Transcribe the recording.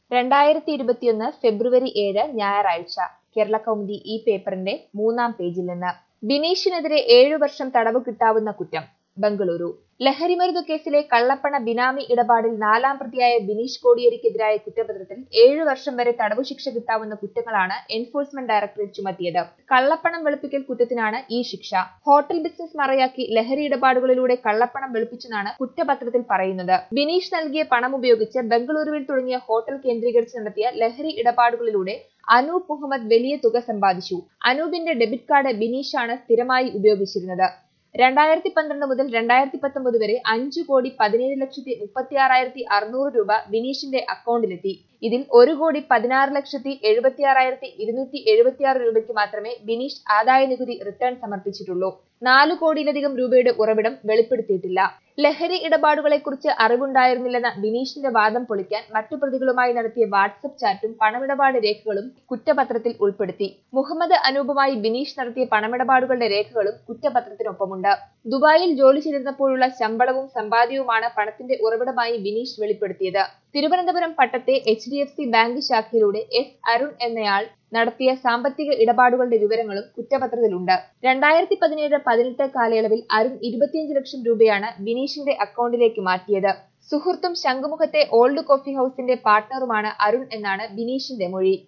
രണ്ടായിരത്തി ഇരുപത്തിയൊന്ന് ഫെബ്രുവരി ഏഴ് ഞായറാഴ്ച കേരള കൗമുദി ഈ പേപ്പറിന്റെ മൂന്നാം പേജിൽ നിന്ന് ബിനീഷിനെതിരെ ഏഴു വർഷം തടവ് കിട്ടാവുന്ന കുറ്റം ബംഗളൂരു ലഹരിമരുന്ന് കേസിലെ കള്ളപ്പണ ബിനാമി ഇടപാടിൽ നാലാം പ്രതിയായ ബിനീഷ് കോടിയേരിക്കെതിരായ കുറ്റപത്രത്തിൽ ഏഴു വർഷം വരെ തടവു ശിക്ഷ കിട്ടാവുന്ന കുറ്റങ്ങളാണ് എൻഫോഴ്സ്മെന്റ് ഡയറക്ടറേറ്റ് ചുമത്തിയത് കള്ളപ്പണം വെളുപ്പിക്കൽ കുറ്റത്തിനാണ് ഈ ശിക്ഷ ഹോട്ടൽ ബിസിനസ് മറയാക്കി ലഹരി ഇടപാടുകളിലൂടെ കള്ളപ്പണം വെളുപ്പിച്ചെന്നാണ് കുറ്റപത്രത്തിൽ പറയുന്നത് ബിനീഷ് നൽകിയ പണം ഉപയോഗിച്ച് ബംഗളൂരുവിൽ തുടങ്ങിയ ഹോട്ടൽ കേന്ദ്രീകരിച്ച് നടത്തിയ ലഹരി ഇടപാടുകളിലൂടെ അനൂപ് മുഹമ്മദ് വലിയ തുക സമ്പാദിച്ചു അനൂപിന്റെ ഡെബിറ്റ് കാർഡ് ബിനീഷാണ് സ്ഥിരമായി ഉപയോഗിച്ചിരുന്നത് രണ്ടായിരത്തി പന്ത്രണ്ട് മുതൽ രണ്ടായിരത്തി പത്തൊമ്പത് വരെ അഞ്ചു കോടി പതിനേഴ് ലക്ഷത്തി മുപ്പത്തി ആറായിരത്തി അറുന്നൂറ് രൂപ ബിനീഷിന്റെ അക്കൗണ്ടിലെത്തി ഇതിൽ ഒരു കോടി പതിനാറ് ലക്ഷത്തി എഴുപത്തി ആറായിരത്തി ഇരുന്നൂറ്റി എഴുപത്തിയാറ് രൂപയ്ക്ക് മാത്രമേ ബിനീഷ് ആദായ നികുതി റിട്ടേൺ സമർപ്പിച്ചിട്ടുള്ളൂ നാലു കോടിയിലധികം രൂപയുടെ ഉറവിടം വെളിപ്പെടുത്തിയിട്ടില്ല ലഹരി ഇടപാടുകളെക്കുറിച്ച് അറിവുണ്ടായിരുന്നില്ലെന്ന ബിനീഷിന്റെ വാദം പൊളിക്കാൻ മറ്റു പ്രതികളുമായി നടത്തിയ വാട്സപ്പ് ചാറ്റും പണമിടപാട് രേഖകളും കുറ്റപത്രത്തിൽ ഉൾപ്പെടുത്തി മുഹമ്മദ് അനൂപുമായി ബിനീഷ് നടത്തിയ പണമിടപാടുകളുടെ രേഖകളും കുറ്റപത്രത്തിനൊപ്പമുണ്ട് ദുബായിൽ ജോലി ചെയ്തിരുന്നപ്പോഴുള്ള ശമ്പളവും സമ്പാദ്യവുമാണ് പണത്തിന്റെ ഉറവിടമായി ബിനീഷ് വെളിപ്പെടുത്തിയത് തിരുവനന്തപുരം പട്ടത്തെ H D F C bank ശാഖയിലൂടെ എസ് അരുൺ എന്നയാൾ നടത്തിയ സാമ്പത്തിക ഇടപാടുകളുടെ വിവരങ്ങളും കുറ്റപത്രത്തിലുണ്ട് രണ്ടായിരത്തി പതിനേഴ് പതിനെട്ട് കാലയളവിൽ അരുൺ ഇരുപത്തിയഞ്ച് ലക്ഷം രൂപയാണ് ബിനീഷിന്റെ അക്കൗണ്ടിലേക്ക് മാറ്റിയത് സുഹൃത്തും ശംഖുമുഖത്തെ ഓൾഡ് കോഫി ഹൌസിന്റെ പാർട്ട്ണറുമാണ് അരുൺ എന്നാണ് ബിനീഷിന്റെ മൊഴി